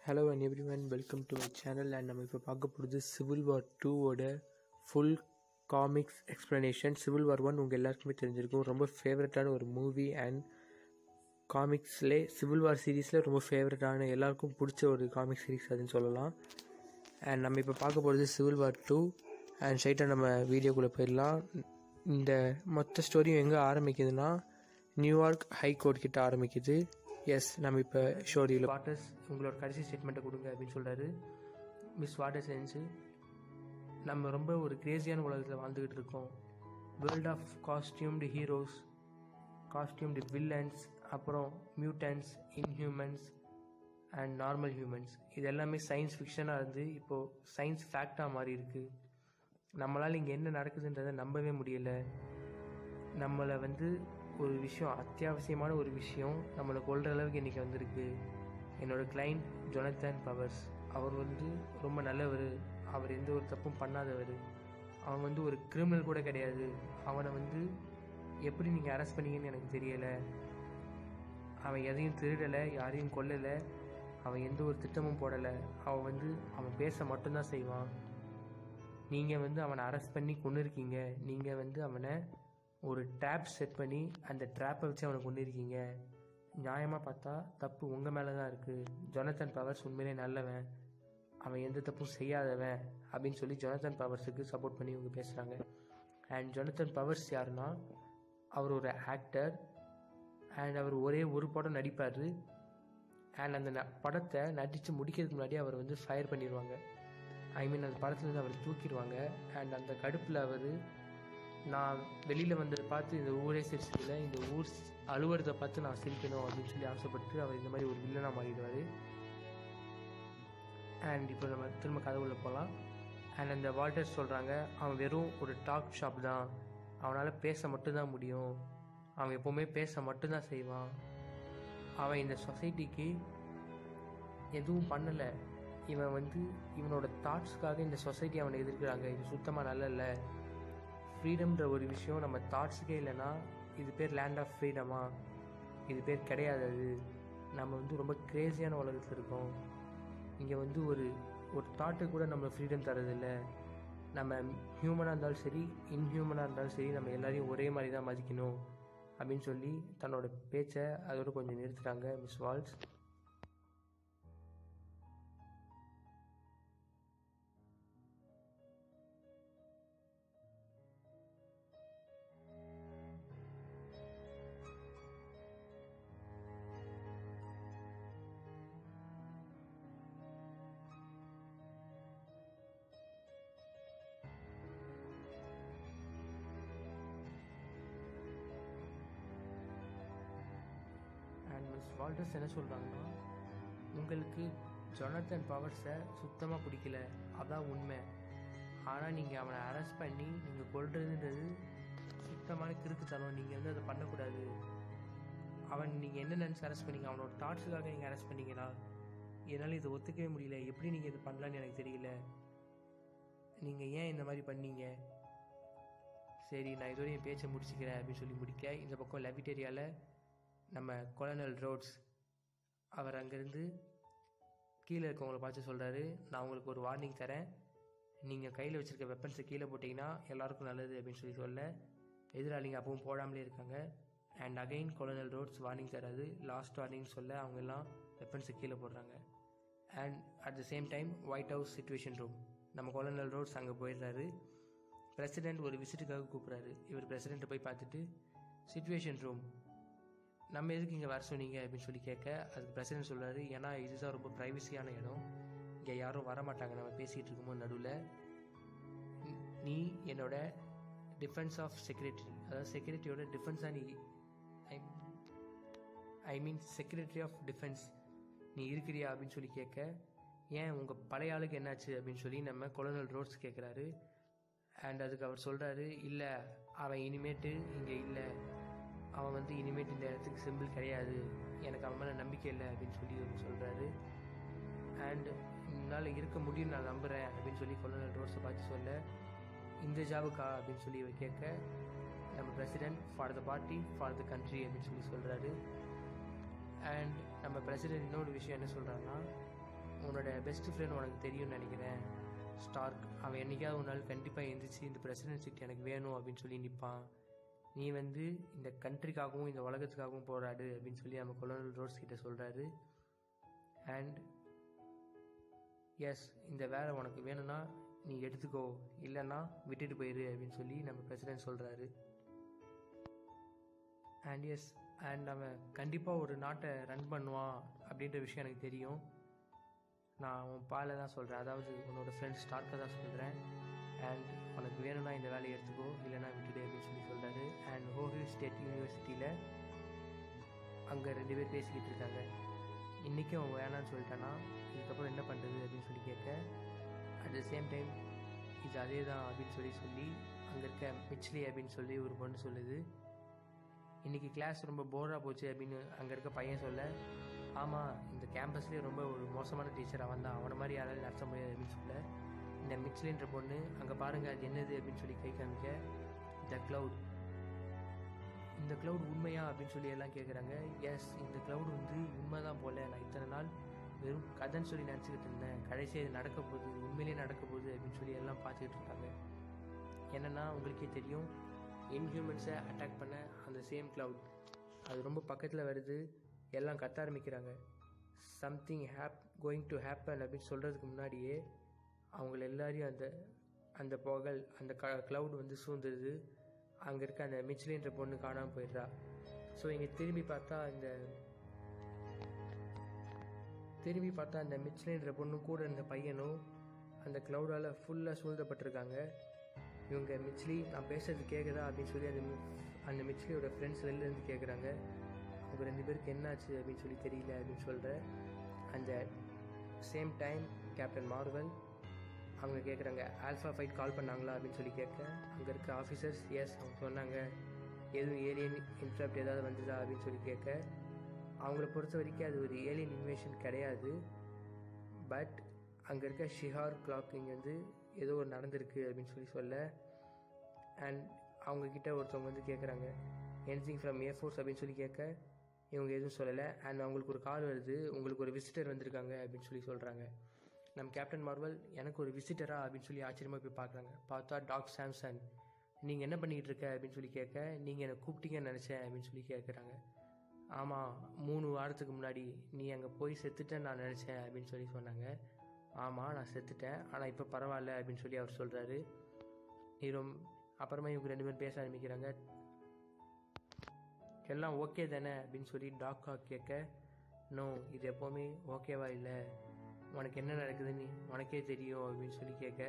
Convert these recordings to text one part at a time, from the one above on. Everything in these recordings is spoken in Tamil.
hello and everyone welcome to my channel and நம்ம இப்போ பார்க்க போகிறது சிவில் வார் டூவோட full comics explanation civil war one உங்கள் எல்லாருக்குமே தெரிஞ்சிருக்கும் ரொம்ப ஃபேவரட்டான ஒரு மூவி அண்ட் காமிக்ஸ்லே சிவில் வார் சீரீஸில் ரொம்ப ஃபேவரட்டான எல்லாருக்கும் பிடிச்ச ஒரு காமிக் சீரீஸ் அதுன்னு சொல்லலாம் அண்ட் நம்ம இப்போ பார்க்க போகிறது சிவில் வார் டூ அண்ட் ஸ்ட்ரைட்டாக நம்ம வீடியோக்குள்ளே போயிடலாம் இந்த மொத்த ஸ்டோரியும் எங்கே ஆரம்பிக்குதுன்னா நியூயார்க் ஹை கோர்ட் கிட்ட ஆரம்பிக்குது எஸ் நம்ம இப்போ ஸ்டோரியில் வாட்டர்ஸ் உங்களோட கடைசி ஸ்டேட்மெண்ட்டை கொடுங்க அப்படின்னு சொல்கிறாரு மிஸ் வாட்டர்ஸ் என்ஸு நம்ம ரொம்ப ஒரு கிரேசியான உலகத்தில் வாழ்ந்துக்கிட்டு இருக்கோம் world of costumed heroes costumed villains அப்புறம் mutants inhumans and normal humans இது எல்லாமே சயின்ஸ் ஃபிக்ஷனாக இருந்து இப்போது சயின்ஸ் ஃபேக்டாக மாறி இருக்குது நம்மளால் இங்கே என்ன நடக்குதுன்றதை நம்பவே முடியலை நம்மளை வந்து ஒரு விஷயம் அத்தியாவசியமான ஒரு விஷயம் நம்மளை கொள்கிற அளவுக்கு இன்றைக்கி வந்திருக்கு என்னோட கிளைண்ட் ஜொனத்தன் பவர்ஸ் அவர் வந்து ரொம்ப நல்லவர் அவர் எந்த ஒரு தப்பும் பண்ணாதவர் அவன் வந்து ஒரு கிரிமினல் கூட கிடையாது அவனை வந்து எப்படி நீங்கள் அரெஸ்ட் பண்ணீங்கன்னு எனக்கு தெரியலை அவன் எதையும் திருடலை யாரையும் கொல்லலை அவன் எந்த ஒரு திட்டமும் போடலை அவன் வந்து அவன் பேச மட்டும்தான் செய்வான் நீங்கள் வந்து அவனை அரெஸ்ட் பண்ணி கொண்டு இருக்கீங்க நீங்கள் வந்து அவனை ஒரு ட்ராப் செட் பண்ணி அந்த ட்ராப்பை வச்சு அவனை கொண்டு இருக்கீங்க நியாயமாக பார்த்தா தப்பு உங்கள் மேலே தான் இருக்குது ஜொனத்தன் பவர்ஸ் உண்மையிலே நல்லவன் அவன் எந்த தப்பும் செய்யாதவன் அப்படின்னு சொல்லி ஜொனத்தன் பவர்ஸுக்கு சப்போர்ட் பண்ணி இவங்க பேசுகிறாங்க அண்ட் ஜொனத்தன் பவர்ஸ் யாருன்னா அவர் ஒரு ஆக்டர் அண்ட் அவர் ஒரே ஒரு படம் நடிப்பார் அண்ட் அந்த ந படத்தை நடித்து முடிக்கிறதுக்கு முன்னாடி அவர் வந்து ஃபயர் பண்ணிடுவாங்க ஐ மீன் அந்த படத்துலேருந்து அவர் தூக்கிடுவாங்க அண்ட் அந்த கடுப்பில் அவர் நான் வெளியில் வந்ததை பார்த்து இந்த ஊரே சிரிச்சதில்ல இந்த ஊர் அலுவலத்தை பார்த்து நான் சிரிக்கணும் அப்படின்னு சொல்லி ஆசைப்பட்டு அவர் இந்த மாதிரி ஒரு வில்லனாக மாறிடுவார் அண்ட் இப்போ நம்ம திரும்ப கதவுள்ள போகலாம் அண்ட் அந்த வால்டர்ஸ் சொல்கிறாங்க அவன் வெறும் ஒரு டாக் ஷாப் தான் அவனால் பேச மட்டும்தான் முடியும் அவன் எப்போவுமே பேச மட்டும்தான் செய்வான் அவன் இந்த சொசைட்டிக்கு எதுவும் பண்ணலை இவன் வந்து இவனோட தாட்ஸ்க்காக இந்த சொசைட்டி அவனை எதிர்க்கிறாங்க இது சுத்தமாக நல்ல இல்லை ஃப்ரீடம்ன்ற ஒரு விஷயம் நம்ம தாட்ஸுக்கே இல்லைன்னா இது பேர் லேண்ட் ஆஃப் ஃப்ரீடமா இது பேர் கிடையாது அது நம்ம வந்து ரொம்ப க்ரேஸியான உலகத்தில் இருக்கோம் இங்கே வந்து ஒரு ஒரு தாட்டு கூட நம்ம ஃப்ரீடம் தரதில்லை நம்ம ஹியூமனாக இருந்தாலும் சரி இன்ஹியூமனாக இருந்தாலும் சரி நம்ம எல்லாரையும் ஒரே மாதிரி தான் மதிக்கணும் அப்படின்னு சொல்லி தன்னோட பேச்சை அதோட கொஞ்சம் நிறுத்துகிறாங்க Miss Walls and Miss Walters என்ன சொல்கிறாங்கன்னா உங்களுக்கு ஜொனத்தன் பவர்ஸை சுத்தமாக பிடிக்கல அதான் உண்மை ஆனால் நீங்கள் அவனை அரெஸ்ட் பண்ணி நீங்கள் கொள்றதுன்றது சுத்தமான கிறுக்குத்தனம் நீங்கள் வந்து அதை பண்ணக்கூடாது அவன் நீங்கள் என்ன நினச்சி அரெஸ்ட் பண்ணீங்க அவனோட தாட்ஸுக்காக நீங்கள் அரெஸ்ட் பண்ணீங்களா என்னால் இதை ஒத்துக்கவே முடியல எப்படி நீங்கள் இது பண்ணலான்னு எனக்கு தெரியல நீங்கள் ஏன் இந்த மாதிரி பண்ணீங்க சரி நான் இதோட என் பேச்சை முடிச்சுக்கிறேன் அப்படின்னு சொல்லி முடிக்க இந்த பக்கம் லெபிட்டேரியாவில் நம்ம கொலனல் ரோட்ஸ் அவர் அங்கேருந்து கீழே இருக்கவங்கள பார்த்து சொல்கிறாரு நான் உங்களுக்கு ஒரு வார்னிங் தரேன் நீங்கள் கையில் வச்சுருக்க வெப்பன்ஸை கீழே போட்டிங்கன்னா எல்லாருக்கும் நல்லது அப்படின்னு சொல்லி சொல்ல எதிராளிங்க அப்பவும் போடாமலே இருக்காங்க and again colonel Rhodes warning தராது லாஸ்ட் வார்னிங் சொல்ல அவங்க எல்லாம் வெப்பன்ஸை கீழே போடுறாங்க and at the same time White House situation room நம்ம கொலனல் ரோட்ஸ் அங்கே போயிடுறாரு பிரசிடெண்ட் ஒரு விசிட்டுக்காக கூப்பிட்றாரு இவர் பிரசிடெண்ட்டை போய் பார்த்துட்டு சுச்சுவேஷன் ரூம் நம்ம எதுக்கு இங்கே வர சொன்னீங்க அப்படின்னு சொல்லி கேட்க அதுக்கு பிரசிடென்ட் சொல்கிறாரு ஏன்னா இதுதான் ரொம்ப ப்ரைவசியான இடம் இங்கே யாரும் வரமாட்டாங்க நம்ம பேசிகிட்டு இருக்கும்போது நடுவில் நீ என்னோட டிஃபென்ஸ் ஆஃப் செக்யூரிட்டி அதாவது செக்யூரிட்டியோட டிஃபென்ஸாக நீ I I mean security of defence நீ இருக்கிறியா அப்படின்னு சொல்லி கேட்க ஏன் உங்கள் பழைய ஆளுக்கு என்னாச்சு அப்படின்னு சொல்லி நம்ம கொலனல் ரோட்ஸ் கேட்குறாரு அண்ட் அதுக்கு அவர் சொல்கிறாரு இல்லை அவன் இனிமேட்டு இங்கே இல்லை அவன் வந்து இனிமேட்டு இந்த இடத்துக்கு சிம்பிள் கிடையாது எனக்கு அவன் மேலே நம்பிக்கை இல்லை அப்படின்னு சொல்லி அவர் சொல்கிறாரு அண்ட் என்னால் இருக்க முடியும் நான் நம்புகிறேன் அப்படின்னு சொல்லி கொலனல் ரோட்ஸை பார்த்து சொல்ல இந்த ஜாபுக்கா அப்படின்னு சொல்லி இவர் கேட்க நம்ம president for the party for the country அப்படின்னு சொல்லி சொல்கிறாரு அண்ட் நம்ம பிரசிடென்ட் இன்னொரு விஷயம் என்ன சொல்கிறாருன்னா உன்னோட பெஸ்ட் ஃப்ரெண்ட் உனக்கு தெரியும்னு நினைக்கிறேன் ஸ்டார்க் அவன் என்னைக்காவது ஒரு நாள் கண்டிப்பாக எந்திரிச்சு இந்த பிரசிடென்ட் சீட் எனக்கு வேணும் அப்படின்னு சொல்லி நிற்பான் நீ வந்து இந்த கண்ட்ரிக்காகவும் இந்த உலகத்துக்காகவும் போராடு அப்படின்னு சொல்லி நம்ம கொலோனல் ரோட்ஸ் கிட்ட சொல்கிறாரு அண்ட் எஸ் இந்த வேலை உனக்கு வேணும்னா நீ எடுத்துக்கோ இல்லைன்னா விட்டுட்டு போயிரு அப்படின்னு சொல்லி நம்ம பிரசிடென்ட் சொல்கிறாரு அண்ட் எஸ் அண்ட் அவன் கண்டிப்பாக ஒரு நாட்டை ரன் பண்ணுவான் அப்படின்ற விஷயம் எனக்கு தெரியும் நான் உன் பாலை தான் சொல்கிறேன் அதாவது உன்னோட ஃப்ரெண்ட் ஸ்டார்க்கை தான் சொல்கிறேன் அண்ட் உனக்கு வேணும்னா இந்த வேலையை எடுத்துக்கோ இல்லைனா விட்டுடு அப்படின்னு சொல்லி சொல்கிறாரு அண்ட் ஹோஹியூ ஸ்டேட் யூனிவர்சிட்டியில் அங்கே ரெண்டு பேர் பேசிக்கிட்டு இருக்காங்க இன்றைக்கும் அவன் வேணான்னு சொல்லிட்டானா இதுக்கப்புறம் என்ன பண்ணுறது அப்படின்னு சொல்லி கேட்க அட் த சேம் டைம் இது அதே தான் அப்படின்னு சொல்லி சொல்லி அங்கே இருக்க மிச்லி அப்படின்னு சொல்லி ஒரு பொண்ணு சொல்லுது இன்றைக்கி கிளாஸ் ரொம்ப போராக போச்சு அப்படின்னு அங்கே இருக்க பையன் சொல்ல ஆமாம் இந்த கேம்பஸ்லேயே ரொம்ப ஒரு மோசமான டீச்சர் அவன் தான் அவனை மாதிரி யாராலும் நடத்த முடியாது அப்படின்னு சொல்ல இந்த மிச்லின்ற பொண்ணு அங்கே பாருங்கள் அது என்னது அப்படின்னு சொல்லி கை காமிக்க த க்ளவுட் இந்த க்ளவுட் உண்மையா அப்படின்னு சொல்லி எல்லாம் கேட்குறாங்க எஸ் இந்த க்ளவுட் வந்து உண்மை தான் போல நான் இத்தனை நாள் வெறும் கதைன்னு சொல்லி நினச்சிக்கிட்டு இருந்தேன் கடைசியாக இது நடக்க போகுது உண்மையிலேயே நடக்க போகுது அப்படின்னு சொல்லி எல்லாம் பார்த்துக்கிட்டு இருக்காங்க என்னென்னா உங்களுக்கே தெரியும் இன்ஹியூமன்ஸை அட்டாக் பண்ண அந்த சேம் க்ளவுட் அது ரொம்ப பக்கத்தில் வருது எல்லாம் கத்த ஆரம்பிக்கிறாங்க something hap going to happen அப்படின்னு சொல்கிறதுக்கு முன்னாடியே அவங்கள எல்லாரையும் அந்த அந்த புகழ் அந்த க க்ளவுட் வந்து சூழ்ந்துருது அங்கே இருக்க அந்த மிச்சிலின்ற பொண்ணு காணாமல் போயிடுறா ஸோ இங்கே திரும்பி பார்த்தா இந்த திரும்பி பார்த்தா அந்த மிச்சிலின்ற பொண்ணு கூட இருந்த பையனும் அந்த க்ளவுடால் ஃபுல்லாக சூழ்ந்தப்பட்டிருக்காங்க இவங்க மிச்லி நான் பேசுறது கேட்குதா அப்படின்னு சொல்லி அந்த மி- அந்த மிச்லியோட ஃப்ரெண்ட்ஸ் வெளிலேருந்து கேட்குறாங்க அவங்க ரெண்டு பேருக்கு என்னாச்சு அப்படின்னு சொல்லி தெரியல அப்படின்னு சொல்கிற அந்த சேம் டைம் கேப்டன் மார்வல் அவங்க கேட்குறாங்க ஆல்ஃபா ஃபைட் கால் பண்ணாங்களா அப்படின்னு சொல்லி கேட்க அங்கே இருக்க ஆஃபீஸர்ஸ் எஸ் அவங்க சொன்னாங்க எதுவும் ஏலியன் இன்ட்ரப்ட் ஏதாவது வந்ததா அப்படின்னு சொல்லி கேட்க அவங்கள பொறுத்த வரைக்கும் அது ஒரு ஏலியன் இன்வேஷன் கிடையாது பட் அங்கே இருக்க ஷிஹார் கிளாக்கிங் வந்து ஏதோ ஒரு நடந்திருக்கு அப்படின்னு சொல்லி சொல்ல அண்ட் அவங்கக்கிட்ட ஒருத்தவங்க வந்து கேட்குறாங்க எனிதிங் ஃப்ரம் ஏர்ஃபோர்ஸ் அப்படின்னு சொல்லி கேட்க இவங்க எதுவும் சொல்லலை அண்ட் அவங்களுக்கு ஒரு கால் வருது உங்களுக்கு ஒரு விசிட்டர் வந்திருக்காங்க அப்படின்னு சொல்லி சொல்கிறாங்க நம்ம கேப்டன் மார்வல் எனக்கு ஒரு விசிட்டரா அப்படின்னு சொல்லி ஆச்சரியமாக போய் பார்க்குறாங்க பார்த்தா டாக் சாம்சன் நீங்கள் என்ன பண்ணிக்கிட்டு இருக்க அப்படின்னு சொல்லி கேட்க நீங்கள் என்னை கூப்பிட்டீங்கன்னு நினச்சேன் அப்படின்னு சொல்லி கேட்குறாங்க ஆமாம் மூணு வாரத்துக்கு முன்னாடி நீ அங்கே போய் செத்துட்டேன்னு நான் நினச்சேன் அப்படின்னு சொல்லி சொன்னாங்க ஆமாம் நான் செத்துட்டேன் ஆனால் இப்போ பரவாயில்ல அப்படின்னு சொல்லி அவர் சொல்கிறாரு நீ ரொம்ப அப்புறமா இவங்க ரெண்டு பேரும் பேச ஆரம்பிக்கிறாங்க எல்லாம் ஓகே தானே அப்படின்னு சொல்லி டாக்கா கேட்க நோ இது எப்போவுமே ஓகேவா இல்லை உனக்கு என்ன நடக்குதுன்னு உனக்கே தெரியும் அப்படின்னு சொல்லி கேட்க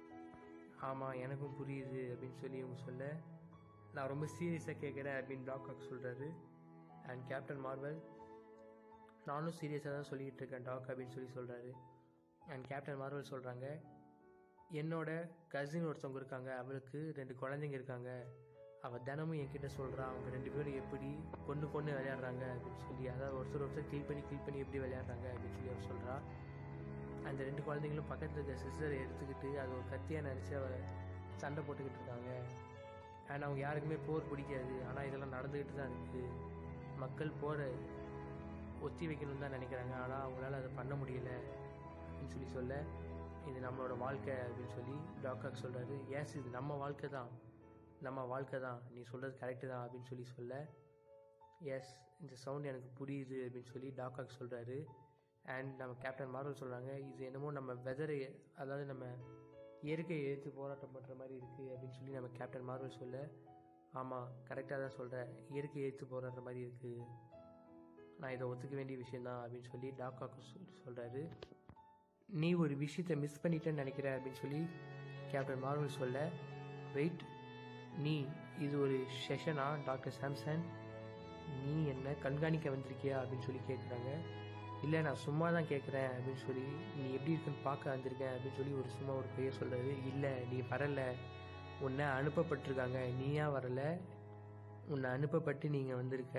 ஆமாம் எனக்கும் புரியுது அப்படின்னு சொல்லி இவங்க சொல்ல நான் ரொம்ப சீரியஸாக கேட்குறேன் அப்படின்னு டாக்காக் சொல்கிறாரு அண்ட் கேப்டன் மார்வல் நானும் சீரியஸாக தான் சொல்லிக்கிட்டு இருக்கேன் டாக் அப்படின்னு சொல்லி சொல்கிறாரு அண்ட் கேப்டன் மார்வல் சொல்கிறாங்க என்னோட கசின் ஒருத்தவங்க இருக்காங்க அவளுக்கு ரெண்டு குழந்தைங்க இருக்காங்க அவள் தினமும் என்கிட்ட சொல்கிறா அவங்க ரெண்டு பேரும் எப்படி கொண்டு கொண்டு விளையாடுறாங்க அப்படின்னு சொல்லி அதாவது ஒருத்தர் ஒருத்தர் கில் பண்ணி கில் பண்ணி எப்படி விளையாடுறாங்க அப்படின்னு சொல்லி அவள் சொல்கிறா அந்த ரெண்டு குழந்தைங்களும் பக்கத்தில் இருக்க சிஸ்டரை எடுத்துக்கிட்டு அது ஒரு கத்தியாக நினச்சி அவ சண்டை போட்டுக்கிட்டு இருக்காங்க அண்ட் அவங்க யாருக்குமே போர் பிடிக்காது ஆனால் இதெல்லாம் நடந்துக்கிட்டு தான் இருக்குது மக்கள் போரை ஒத்தி வைக்கணும்னு தான் நினைக்கிறாங்க ஆனால் அவங்களால அதை பண்ண முடியல அப்படின்னு சொல்லி சொல்ல இது நம்மளோட வாழ்க்கை அப்படின்னு சொல்லி டாக்டர் சொல்கிறாரு எஸ் இது நம்ம வாழ்க்கை தான் நம்ம வாழ்க்கை தான் நீ சொல்கிறது கரெக்டு தான் அப்படின்னு சொல்லி சொல்ல எஸ் இந்த சவுண்ட் எனக்கு புரியுது அப்படின்னு சொல்லி டாக்டர் சொல்கிறாரு அண்ட் நம்ம கேப்டன் மார்வல் சொல்கிறாங்க இது என்னமோ நம்ம வெதரை அதாவது நம்ம இயற்கையை எதிர்த்து போராட்டம் பண்ணுற மாதிரி இருக்குது அப்படின்னு சொல்லி நம்ம கேப்டன் மார்வல் சொல்ல ஆமாம் கரெக்டாக தான் சொல்கிறேன் இயற்கையை எதிர்த்து போராடுற மாதிரி இருக்குது நான் இதை ஒத்துக்க வேண்டிய விஷயந்தான் அப்படின்னு சொல்லி டாக்காக்கு சொல் சொல்கிறாரு நீ ஒரு விஷயத்தை மிஸ் பண்ணிட்டேன்னு நினைக்கிற அப்படின்னு சொல்லி கேப்டன் மார்வல் சொல்ல வெயிட் நீ இது ஒரு செஷனா டாக்டர் சாம்சன் நீ என்ன கண்காணிக்க வந்திருக்கியா அப்படின்னு சொல்லி கேட்குறாங்க இல்லை நான் சும்மா தான் கேட்குறேன் அப்படின்னு சொல்லி நீ எப்படி இருக்குன்னு பார்க்க வந்திருக்கேன் அப்படின்னு சொல்லி ஒரு சும்மா ஒரு பெயர் சொல்கிறாரு இல்லை நீ வரல உன்னை அனுப்பப்பட்டிருக்காங்க நீயா வரல உன்னை அனுப்பப்பட்டு நீங்கள் வந்திருக்க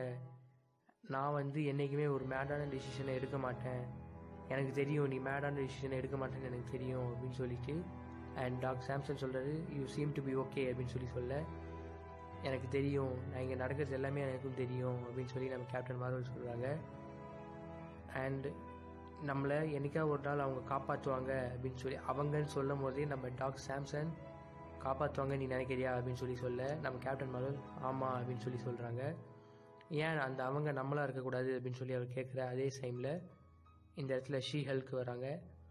நான் வந்து என்றைக்குமே ஒரு மேடான டிசிஷனை எடுக்க மாட்டேன் எனக்கு தெரியும் நீ மேடான டிசிஷனை எடுக்க மாட்டேன்னு எனக்கு தெரியும் அப்படின்னு சொல்லிட்டு அண்ட் டாக் சாம்சன் சொல்கிறாரு you seem to be okay அப்படின்னு சொல்லி சொல்ல எனக்கு தெரியும் நான் இங்கே நடக்கிறது எல்லாமே எனக்கும் தெரியும் அப்படின்னு சொல்லி நம்ம கேப்டன் மார்வல் சொல்கிறாங்க அண்ட் நம்மளை என்னைக்கா ஒரு நாள் அவங்க காப்பாற்றுவாங்க அப்படின்னு சொல்லி அவங்கன்னு சொல்லும் போதே நம்ம டாக் சாம்சன் காப்பாற்றுவாங்க நீ நினைக்கிறியா அப்படின்னு சொல்லி சொல்ல நம்ம கேப்டன் மார்வல் ஆமாம் அப்படின்னு சொல்லி சொல்கிறாங்க ஏன் அந்த அவங்க நம்மளாக இருக்கக்கூடாது அப்படின்னு சொல்லி அவர் கேட்குற அதே டைமில் இந்த இடத்துல ஷீ ஹெல்க்கு வராங்க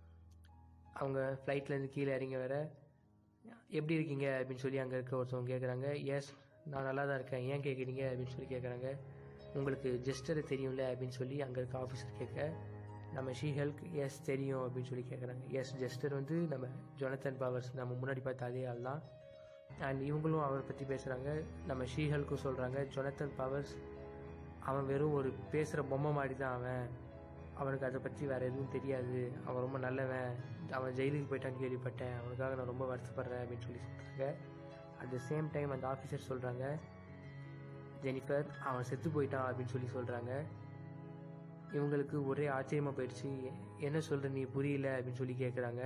அவங்க ஃப்ளைட்லேருந்து கீழே இறங்கி வர எப்படி இருக்கீங்க அப்படின்னு சொல்லி அங்கே இருக்க ஒருத்தவங்க கேட்குறாங்க எஸ் நான் நல்லா தான் இருக்கேன் ஏன் கேட்குறீங்க அப்படின்னு சொல்லி கேட்குறாங்க உங்களுக்கு ஜெஸ்டர் தெரியும்ல அப்படின்னு சொல்லி அங்கே இருக்க ஆஃபீஸர் கேட்க நம்ம ஷீ ஹெல்க் எஸ் தெரியும் அப்படின்னு சொல்லி கேட்குறாங்க எஸ் ஜெஸ்டர் வந்து நம்ம ஜொனத்தன் பவர்ஸ் நம்ம முன்னாடி பார்த்த அதே ஆள் தான் அண்ட் இவங்களும் அவரை பற்றி பேசுகிறாங்க நம்ம ஷீ ஹெல்க்கும் சொல்கிறாங்க ஜொனத்தன் பவர்ஸ் அவன் வெறும் ஒரு பேசுகிற பொம்மை மாதிரி தான் அவன் அவனுக்கு அதை பற்றி வேறு எதுவும் தெரியாது அவன் ரொம்ப நல்லவன் அவன் ஜெயிலுக்கு போயிட்டான்னு கேள்விப்பட்டேன் அவனுக்காக நான் ரொம்ப வருத்தப்படுறேன் அப்படின்னு சொல்லி சொல்கிறாங்க அட் த சேம் டைம் அந்த ஆஃபீஸர் சொல்கிறாங்க ஜெனிஃபர் அவன் செத்து போயிட்டான் அப்படின்னு சொல்லி சொல்கிறாங்க இவங்களுக்கு ஒரே ஆச்சரியமாக போயிடுச்சு என்ன சொல்கிற நீ புரியல அப்படின்னு சொல்லி கேட்குறாங்க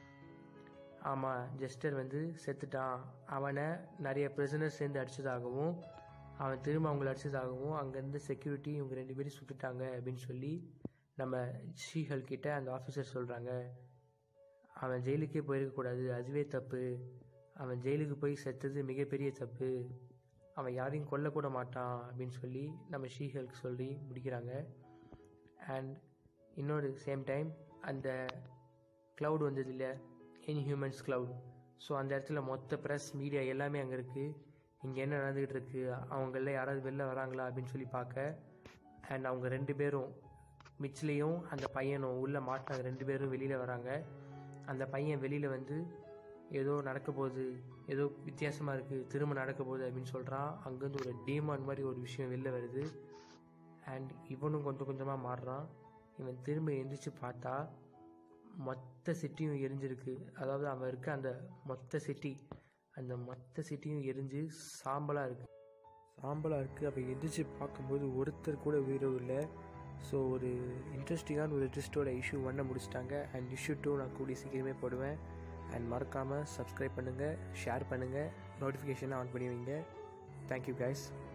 ஆமாம் ஜெஸ்டர் வந்து செத்துட்டான் அவனை நிறைய ப்ரிசனர்ஸ் சேர்ந்து அடித்ததாகவும் அவன் திரும்ப அவங்கள அடித்ததாகவும் அங்கேருந்து செக்யூரிட்டி இவங்க ரெண்டு பேரும் சுட்டுட்டாங்க அப்படின்னு சொல்லி நம்ம ஷீஹல் கிட்ட அந்த ஆஃபீஸர் சொல்கிறாங்க அவன் ஜெயிலுக்கே போயிருக்கக்கூடாது அதுவே தப்பு அவன் ஜெயிலுக்கு போய் செத்தது மிகப்பெரிய தப்பு அவன் யாரையும் கொல்லக்கூட மாட்டான் அப்படின்னு சொல்லி நம்ம ஷீஹலுக்கு சொல்லி முடிக்கிறாங்க அண்ட் இன்னொரு சேம் டைம் அந்த க்ளவுட் வந்தது இல்லை இன்ஹியூமன்ஸ் க்ளவுட் ஸோ அந்த இடத்துல மொத்த ப்ரெஸ் மீடியா எல்லாமே அங்கே இருக்குது இங்கே என்ன நடந்துக்கிட்டு இருக்கு அவங்கள யாராவது வெளில வராங்களா அப்படின்னு சொல்லி பார்க்க அண்ட் அவங்க ரெண்டு பேரும் மிச்லேயும் அந்த பையனும் உள்ளே மாட்டினாங்க ரெண்டு பேரும் வெளியில் வராங்க அந்த பையன் வெளியில் வந்து ஏதோ நடக்க போகுது ஏதோ வித்தியாசமாக இருக்குது திரும்ப நடக்க போகுது அப்படின்னு சொல்கிறான் அங்கேருந்து ஒரு டீமான் மாதிரி ஒரு விஷயம் வெளில வருது அண்ட் இவனும் கொஞ்சம் கொஞ்சமாக மாறுறான் இவன் திரும்ப எந்திரிச்சு பார்த்தா மொத்த சிட்டியும் எரிஞ்சிருக்கு அதாவது அவன் இருக்க அந்த மொத்த சிட்டி அந்த மொத்த சிட்டியும் எரிஞ்சு சாம்பலாக இருக்குது சாம்பலாக இருக்குது அவன் எந்திரிச்சு பார்க்கும்போது ஒருத்தர் கூட உயிரும் இல்லை ஸோ ஒரு இன்ட்ரெஸ்டிங்கான ஒரு ட்விஸ்டோட இஷ்யூ ஒன்றை முடிச்சிட்டாங்க அண்ட் இஷ்யூ டூ நான் கூடிய சீக்கிரமே போடுவேன் அண்ட் மறக்காமல் சப்ஸ்கிரைப் பண்ணுங்கள் ஷேர் பண்ணுங்கள் நோட்டிஃபிகேஷனை ஆன் பண்ணி வைங்க தேங்க்யூ கைஸ்